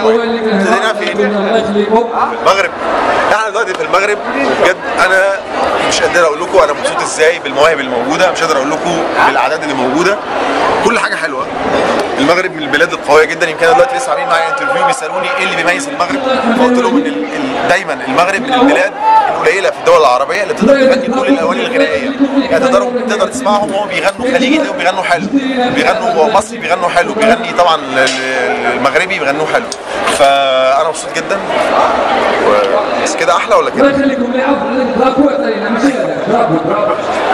قوي ابتدينا فين؟ المغرب احنا دلوقتي في المغرب بجد انا مش قادر اقول لكم انا مبسوط ازاي بالمواهب الموجوده مش قادر اقول لكم بالاعداد اللي موجوده كل حاجه حلوه المغرب من البلاد القويه جدا يمكن انا دلوقتي لسه عاملين معايا انترفيو بيسالوني ايه اللي بيميز المغرب فقلت لهم ان ال- ال- دايما المغرب من البلاد القليله في الدول العربيه اللي بتقدر تغني كل الاغاني الغنائيه يعني تقدر تقدر تسمعهم وهم بيغنوا خليجي تلاقيهم بيغنوا حلو بيغنوا مصري بيغنوا حلو بيغني طبعا ال- ال- المغربي بيغنوا حلو فانا مبسوط جدا و- بس كده احلى ولا كده؟ الله يخليكم العفو لا قوة الا بالله برافو برافو